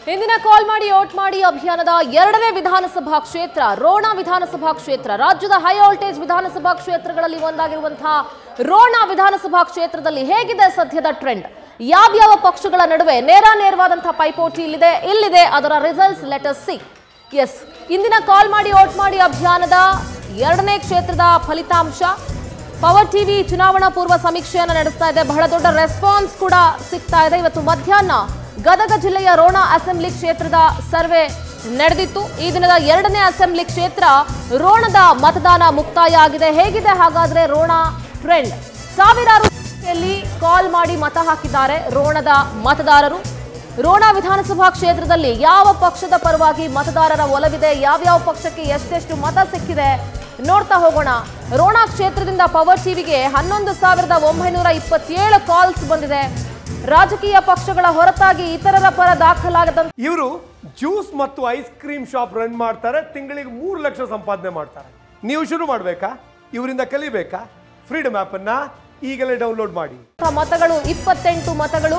ಇಂದಿನ ಕಾಲ್ ಮಾಡಿ ಓಟ್ ಮಾಡಿ ಅಭಿಯಾನದ ಎರಡನೇ ವಿಧಾನಸಭಾ ಕ್ಷೇತ್ರ ರೋಣ ವಿಧಾನಸಭಾ ಕ್ಷೇತ್ರ ರಾಜ್ಯದ ಹೈ ವೋಲ್ಟೇಜ್ ವಿಧಾನಸಭಾ ಕ್ಷೇತ್ರಗಳಲ್ಲಿ ಒಂದಾಗಿರುವಂತಹ ರೋಣ ವಿಧಾನಸಭಾ ಕ್ಷೇತ್ರದಲ್ಲಿ ಹೇಗಿದೆ ಸದ್ಯದ ಟ್ರೆಂಡ್ ಯಾವ್ಯಾವ ಪಕ್ಷಗಳ ನಡುವೆ ನೇರ ನೇರವಾದಂತಹ ಪೈಪೋಟಿ ಇಲ್ಲಿದೆ ಇಲ್ಲಿದೆ ಅದರ ರಿಸಲ್ಟ್ಸ್ ಲೆಟರ್ ಸಿ ಎಸ್ ಇಂದಿನ ಕಾಲ್ ಮಾಡಿ ಓಟ್ ಮಾಡಿ ಅಭಿಯಾನದ ಎರಡನೇ ಕ್ಷೇತ್ರದ ಫಲಿತಾಂಶ ಪವರ್ ಟಿವಿ ಚುನಾವಣಾ ಪೂರ್ವ ಸಮೀಕ್ಷೆಯನ್ನು ನಡೆಸ್ತಾ ಇದೆ ಬಹಳ ದೊಡ್ಡ ರೆಸ್ಪಾನ್ಸ್ ಕೂಡ ಸಿಗ್ತಾ ಇದೆ ಇವತ್ತು ಮಧ್ಯಾಹ್ನ ಗದಗ ಜಿಲ್ಲೆಯ ರೋಣ ಅಸೆಂಬ್ಲಿ ಕ್ಷೇತ್ರದ ಸರ್ವೆ ನಡೆದಿತ್ತು ಈ ದಿನದ ಎರಡನೇ ಅಸೆಂಬ್ಲಿ ಕ್ಷೇತ್ರ ರೋಣದ ಮತದಾನ ಮುಕ್ತಾಯ ಆಗಿದೆ ಹೇಗಿದೆ ಹಾಗಾದ್ರೆ ರೋಣ ಟ್ರೆಂಡ್ ಸಾವಿರಾರು ಸಂಖ್ಯೆಯಲ್ಲಿ ಕಾಲ್ ಮಾಡಿ ಮತ ಹಾಕಿದ್ದಾರೆ ರೋಣದ ಮತದಾರರು ರೋಣ ವಿಧಾನಸಭಾ ಕ್ಷೇತ್ರದಲ್ಲಿ ಯಾವ ಪಕ್ಷದ ಪರವಾಗಿ ಮತದಾರರ ಒಲವಿದೆ ಯಾವ್ಯಾವ ಪಕ್ಷಕ್ಕೆ ಎಷ್ಟೆಷ್ಟು ಮತ ಸಿಕ್ಕಿದೆ ನೋಡ್ತಾ ಹೋಗೋಣ ರೋಣ ಕ್ಷೇತ್ರದಿಂದ ಪವರ್ ಟಿವಿಗೆ ಹನ್ನೊಂದು ಸಾವಿರದ ಒಂಬೈನೂರ ಇಪ್ಪತ್ತೇಳು ಕಾಲ್ಸ್ ಬಂದಿದೆ ರಾಜಕೀಯ ಪಕ್ಷಗಳ ಹೊರತಾಗಿ ಇತರರ ಪರ ದಾಖಲಾಗದಂತ ಇವರು ಜ್ಯೂಸ್ ಮತ್ತು ಐಸ್ ಕ್ರೀಮ್ ಶಾಪ್ ರನ್ ಮಾಡ್ತಾರೆ ತಿಂಗಳಿಗೆ ಮೂರು ಲಕ್ಷ ಸಂಪಾದನೆ ಮಾಡ್ತಾರೆ ನೀವು ಶುರು ಮಾಡಬೇಕಾ ಇವರಿಂದ ಕಲಿಬೇಕಾ ಫ್ರೀಡಮ್ ಅನ್ನ ಈಗಲೇ ಡೌನ್ಲೋಡ್ ಮಾಡಿ ಮತಗಳು ಇಪ್ಪತ್ತೆಂಟು ಮತಗಳು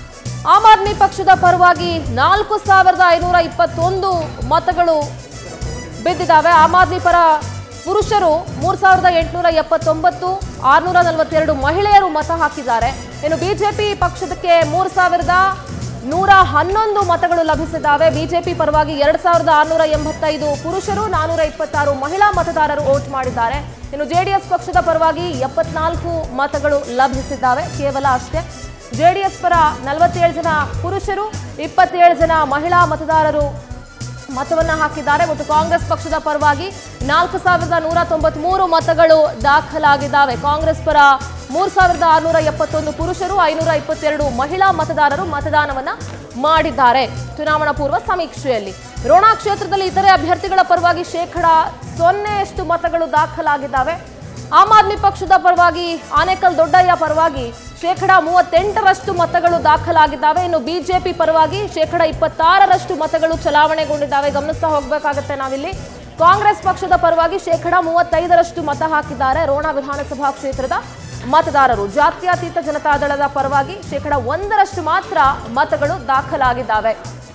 ಆಮ್ ಆದ್ಮಿ ಪಕ್ಷದ ಪರವಾಗಿ ನಾಲ್ಕು ಸಾವಿರದ ಐನೂರ ಇಪ್ಪತ್ತೊಂದು ಮತಗಳು ಬಿದ್ದಿದ್ದಾವೆ ಆಮ್ ಆದ್ಮಿ ಪರ ಪುರುಷರು ಮೂರ್ ಸಾವಿರದ ಎಂಟುನೂರ ಎಪ್ಪತ್ತೊಂಬತ್ತು ಆರ್ನೂರ ನಲವತ್ತೆರಡು ಮಹಿಳೆಯರು ಮತ ಹಾಕಿದ್ದಾರೆ ಇನ್ನು ಬಿಜೆಪಿ ಪಕ್ಷದಕ್ಕೆ ಮೂರ್ ಸಾವಿರದ ನೂರ ಹನ್ನೊಂದು ಮತಗಳು ಲಭಿಸಿದ್ದಾವೆ ಬಿಜೆಪಿ ಪರವಾಗಿ ಎರಡ್ ಸಾವಿರದ ಆರ್ನೂರ ಎಂಬತ್ತೈದು ಪುರುಷರು ನಾನೂರ ಇಪ್ಪತ್ತಾರು ಮಹಿಳಾ ಮತದಾರರು ವೋಟ್ ಮಾಡಿದ್ದಾರೆ ಇನ್ನು ಜೆಡಿಎಸ್ ಪಕ್ಷದ ಪರವಾಗಿ ಎಪ್ಪತ್ನಾಲ್ಕು ಮತಗಳು ಲಭಿಸಿದ್ದಾವೆ ಕೇವಲ ಅಷ್ಟೇ ಜೆಡಿಎಸ್ ಪರ ನಲವತ್ತೇಳು ಜನ ಪುರುಷರು ಇಪ್ಪತ್ತೇಳು ಜನ ಮಹಿಳಾ ಮತದಾರರು ಮತವನ್ನ ಹಾಕಿದ್ದಾರೆ ಮತ್ತು ಕಾಂಗ್ರೆಸ್ ಪಕ್ಷದ ಪರವಾಗಿ ನಾಲ್ಕು ಸಾವಿರದ ನೂರ ತೊಂಬತ್ಮೂರು ಮತಗಳು ದಾಖಲಾಗಿದ್ದಾವೆ ಕಾಂಗ್ರೆಸ್ ಪರ ಮೂರ್ ಸಾವಿರದ ಆರುನೂರ ಎಪ್ಪತ್ತೊಂದು ಪುರುಷರು ಐನೂರ ಇಪ್ಪತ್ತೆರಡು ಮಹಿಳಾ ಮತದಾರರು ಮತದಾನವನ್ನ ಮಾಡಿದ್ದಾರೆ ಚುನಾವಣಾ ಪೂರ್ವ ಸಮೀಕ್ಷೆಯಲ್ಲಿ ರೋಣ ಕ್ಷೇತ್ರದಲ್ಲಿ ಇತರೆ ಅಭ್ಯರ್ಥಿಗಳ ಪರವಾಗಿ ಶೇಕಡ ಸೊನ್ನೆಯಷ್ಟು ಮತಗಳು ದಾಖಲಾಗಿದ್ದಾವೆ ಆಮ್ ಆದ್ಮಿ ಪಕ್ಷದ ಪರವಾಗಿ ಆನೇಕಲ್ ದೊಡ್ಡಯ್ಯ ಪರವಾಗಿ ಶೇಕಡ ಮೂವತ್ತೆಂಟರಷ್ಟು ಮತಗಳು ದಾಖಲಾಗಿದ್ದಾವೆ ಇನ್ನು ಬಿಜೆಪಿ ಪರವಾಗಿ ಶೇಕಡ ಇಪ್ಪತ್ತಾರರಷ್ಟು ಮತಗಳು ಚಲಾವಣೆಗೊಂಡಿದ್ದಾವೆ ಗಮನಿಸ್ತಾ ಹೋಗ್ಬೇಕಾಗತ್ತೆ ನಾವಿಲ್ಲಿ ಕಾಂಗ್ರೆಸ್ ಪಕ್ಷದ ಪರವಾಗಿ ಶೇಕಡ ಮೂವತ್ತೈದರಷ್ಟು ಮತ ಹಾಕಿದ್ದಾರೆ ರೋಣ ವಿಧಾನಸಭಾ ಕ್ಷೇತ್ರದ ಮತದಾರರು ಜಾತ್ಯತೀತ ಜನತಾದಳದ ಪರವಾಗಿ ಶೇಕಡ ಒಂದರಷ್ಟು ಮಾತ್ರ ಮತಗಳು ದಾಖಲಾಗಿದ್ದಾವೆ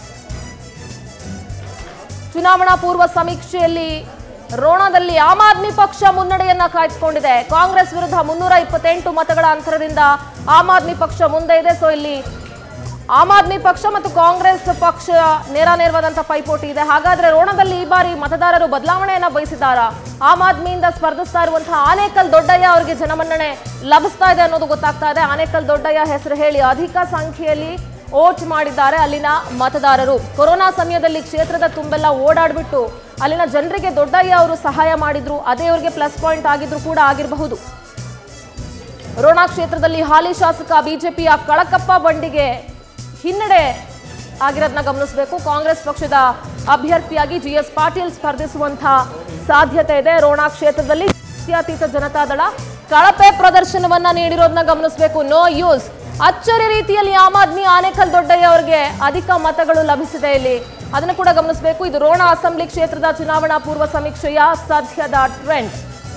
ಚುನಾವಣಾ ಪೂರ್ವ ಸಮೀಕ್ಷೆಯಲ್ಲಿ ರೋಣದಲ್ಲಿ ಆಮ್ ಆದ್ಮಿ ಪಕ್ಷ ಮುನ್ನಡೆಯನ್ನ ಕಾಯ್ದುಕೊಂಡಿದೆ ಕಾಂಗ್ರೆಸ್ ವಿರುದ್ಧ ಮುನ್ನೂರ ಇಪ್ಪತ್ತೆಂಟು ಮತಗಳ ಅಂತರದಿಂದ ಆಮ್ ಆದ್ಮಿ ಪಕ್ಷ ಮುಂದೆ ಇದೆ ಸೊ ಇಲ್ಲಿ ಆಮ್ ಆದ್ಮಿ ಪಕ್ಷ ಮತ್ತು ಕಾಂಗ್ರೆಸ್ ಪಕ್ಷ ನೇರ ನೇರವಾದಂತಹ ಪೈಪೋಟಿ ಇದೆ ಹಾಗಾದ್ರೆ ರೋಣದಲ್ಲಿ ಈ ಬಾರಿ ಮತದಾರರು ಬದಲಾವಣೆಯನ್ನ ಬಯಸಿದ್ದಾರಾ ಆಮ್ ಆದ್ಮಿಯಿಂದ ಸ್ಪರ್ಧಿಸ್ತಾ ಇರುವಂತಹ ಆನೇಕಲ್ ದೊಡ್ಡಯ್ಯ ಅವರಿಗೆ ಜನಮನ್ನಣೆ ಲಭಿಸ್ತಾ ಇದೆ ಅನ್ನೋದು ಗೊತ್ತಾಗ್ತಾ ಇದೆ ಆನೇಕಲ್ ದೊಡ್ಡಯ್ಯ ಹೆಸರು ಹೇಳಿ ಅಧಿಕ ಸಂಖ್ಯೆಯಲ್ಲಿ ವೋಟ್ ಮಾಡಿದ್ದಾರೆ ಅಲ್ಲಿನ ಮತದಾರರು ಕೊರೋನಾ ಸಮಯದಲ್ಲಿ ಕ್ಷೇತ್ರದ ತುಂಬೆಲ್ಲ ಓಡಾಡ್ಬಿಟ್ಟು ಅಲ್ಲಿನ ಜನರಿಗೆ ದೊಡ್ಡಯ್ಯ ಅವರು ಸಹಾಯ ಮಾಡಿದ್ರು ಅದೇ ಅವರಿಗೆ ಪ್ಲಸ್ ಪಾಯಿಂಟ್ ಆಗಿದ್ರು ಕೂಡ ಆಗಿರಬಹುದು ರೋಣ ಕ್ಷೇತ್ರದಲ್ಲಿ ಹಾಲಿ ಶಾಸಕ ಬಿಜೆಪಿಯ ಕಳಕಪ್ಪ ಬಂಡಿಗೆ ಹಿನ್ನಡೆ ಆಗಿರೋದನ್ನ ಗಮನಿಸಬೇಕು ಕಾಂಗ್ರೆಸ್ ಪಕ್ಷದ ಅಭ್ಯರ್ಥಿಯಾಗಿ ಜಿ ಎಸ್ ಪಾಟೀಲ್ ಸ್ಪರ್ಧಿಸುವಂತಹ ಸಾಧ್ಯತೆ ಇದೆ ರೋಣ ಕ್ಷೇತ್ರದಲ್ಲಿ ಜಾತ್ಯತೀತ ಜನತಾದಳ ಕಳಪೆ ಪ್ರದರ್ಶನವನ್ನ ನೀಡಿರೋದನ್ನ ಗಮನಿಸಬೇಕು ನೋ ಯೂಸ್ ಅಚ್ಚರಿ ರೀತಿಯಲ್ಲಿ ಆಮ್ ಆದ್ಮಿ ಆನೇಕಲ್ ದೊಡ್ಡಯ್ಯ ಅವರಿಗೆ ಅಧಿಕ ಮತಗಳು ಲಭಿಸಿದೆ ಇಲ್ಲಿ ಅದನ್ನು ಕೂಡ ಗಮನಿಸಬೇಕು ಇದು ರೋಣ ಅಸೆಂಬ್ಲಿ ಕ್ಷೇತ್ರದ ಚುನಾವಣಾ ಪೂರ್ವ ಸಮೀಕ್ಷೆಯ ಸದ್ಯದ ಟ್ರೆಂಡ್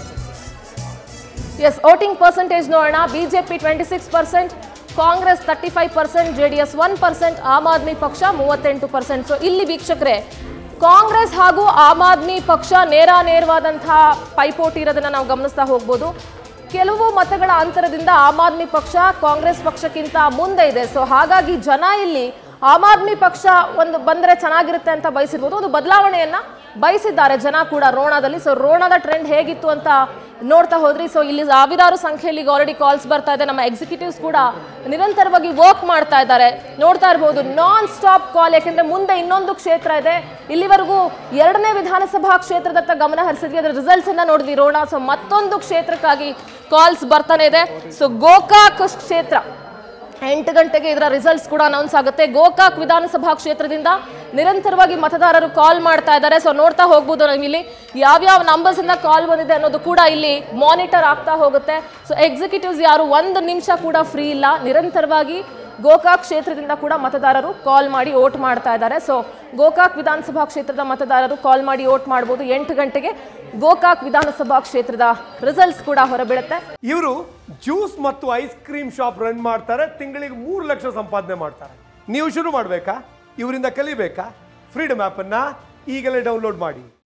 ಎಸ್ ವೋಟಿಂಗ್ ಪರ್ಸೆಂಟೇಜ್ ನೋಡೋಣ BJP twenty six percent Congress thirty five percent J D S one percent Aam Aadmi ಪಕ್ಷ ಮೂವತ್ತೆಂಟು ಪರ್ಸೆಂಟ್ ಸೊ ಇಲ್ಲಿ ವೀಕ್ಷಕರೇ ಕಾಂಗ್ರೆಸ್ ಹಾಗೂ ಆಮ್ ಆದ್ಮಿ ಪಕ್ಷ ನೇರ ನೇರವಾದಂತಹ ಪೈಪೋಟಿ ಇರೋದನ್ನ ನಾವು ಗಮನಿಸ್ತಾ ಹೋಗ್ಬೋದು ಕೆಲವು ಮತಗಳ ಅಂತರದಿಂದ ಆಮ್ ಆದ್ಮಿ ಪಕ್ಷ ಕಾಂಗ್ರೆಸ್ ಪಕ್ಷಕ್ಕಿಂತ ಮುಂದೆ ಇದೆ ಸೊ ಹಾಗಾಗಿ ಜನ ಇಲ್ಲಿ ಆಮ್ ಆದ್ಮಿ ಪಕ್ಷ ಒಂದು ಬಂದ್ರೆ ಚೆನ್ನಾಗಿರುತ್ತೆ ಅಂತ ಬಯಸಿರ್ಬೋದು ಒಂದು ಬದಲಾವಣೆಯನ್ನ ಬಯಸಿದ್ದಾರೆ ಜನ ಕೂಡ ರೋಣದಲ್ಲಿ ಸೊ ರೋಣದ ಟ್ರೆಂಡ್ ಹೇಗಿತ್ತು ಅಂತ ನೋಡ್ತಾ ಹೋದ್ರಿ ಸೊ ಇಲ್ಲಿ ಸಾವಿರಾರು ಸಂಖ್ಯೆಯಲ್ಲಿ ಆಲ್ರೆಡಿ ಕಾಲ್ಸ್ ಬರ್ತಾ ಇದೆ ನಮ್ಮ ಎಕ್ಸಿಕ್ಯೂಟಿವ್ಸ್ ಕೂಡ ನಿರಂತರವಾಗಿ ವರ್ಕ್ ಮಾಡ್ತಾ ಇದ್ದಾರೆ ನೋಡ್ತಾ ಇರ್ಬೋದು ನಾನ್ ಸ್ಟಾಪ್ ಕಾಲ್ ಯಾಕೆಂದ್ರೆ ಮುಂದೆ ಇನ್ನೊಂದು ಕ್ಷೇತ್ರ ಇದೆ ಇಲ್ಲಿವರೆಗೂ ಎರಡನೇ ವಿಧಾನಸಭಾ ಕ್ಷೇತ್ರದತ್ತ ಗಮನ ಹರಿಸಿದ್ವಿ ಅದರ ರಿಸಲ್ಟ್ಸ್ ಅನ್ನ ನೋಡಿದ್ವಿ ರೋಣ ಸೊ ಮತ್ತೊಂದು ಕ್ಷೇತ್ರಕ್ಕಾಗಿ ಕಾಲ್ಸ್ ಬರ್ತಾನೆ ಇದೆ ಸೊ ಗೋಕಾಕ್ ಕ್ಷೇತ್ರ ಎಂಟು ಗಂಟೆಗೆ ಇದರ ರಿಸಲ್ಟ್ಸ್ ಕೂಡ ಅನೌನ್ಸ್ ಆಗುತ್ತೆ ಗೋಕಾಕ್ ವಿಧಾನಸಭಾ ಕ್ಷೇತ್ರದಿಂದ ನಿರಂತರವಾಗಿ ಮತದಾರರು ಕಾಲ್ ಮಾಡ್ತಾ ಇದ್ದಾರೆ ಸೊ ನೋಡ್ತಾ ಹೋಗ್ಬೋದು ನಾವು ಇಲ್ಲಿ ಯಾವ್ಯಾವ ನಂಬರ್ಸ್ ಇಂದ ಕಾಲ್ ಬಂದಿದೆ ಅನ್ನೋದು ಕೂಡ ಇಲ್ಲಿ ಮಾನಿಟರ್ ಆಗ್ತಾ ಹೋಗುತ್ತೆ ಸೊ ಎಕ್ಸಿಕ್ಯೂಟಿವ್ಸ್ ಯಾರು ಒಂದು ನಿಮಿಷ ಕೂಡ ಫ್ರೀ ಇಲ್ಲ ನಿರಂತರವಾಗಿ ಗೋಕಾಕ್ ಕ್ಷೇತ್ರದಿಂದ ಕೂಡ ಮತದಾರರು ಕಾಲ್ ಮಾಡಿ ವೋಟ್ ಮಾಡ್ತಾ ಇದ್ದಾರೆ ಸೊ ಗೋಕಾಕ್ ವಿಧಾನಸಭಾ ಕ್ಷೇತ್ರದ ಮತದಾರರು ಕಾಲ್ ಮಾಡಿ ವೋಟ್ ಮಾಡ್ಬೋದು ಎಂಟು ಗಂಟೆಗೆ ಗೋಕಾಕ್ ವಿಧಾನಸಭಾ ಕ್ಷೇತ್ರದ ರಿಸಲ್ಟ್ಸ್ ಕೂಡ ಹೊರಬೀಳುತ್ತೆ ಇವರು ಜ್ಯೂಸ್ ಮತ್ತು ಐಸ್ ಕ್ರೀಮ್ ಶಾಪ್ ರನ್ ಮಾಡ್ತಾರೆ ತಿಂಗಳಿಗೆ ಮೂರು ಲಕ್ಷ ಸಂಪಾದನೆ ಮಾಡ್ತಾರೆ ನೀವು ಶುರು ಮಾಡಬೇಕಾ ಇವರಿಂದ ಕಲಿಬೇಕಾ ಫ್ರೀಡಮ್ ಆ್ಯಪನ್ನು ಈಗಲೇ ಡೌನ್ಲೋಡ್ ಮಾಡಿ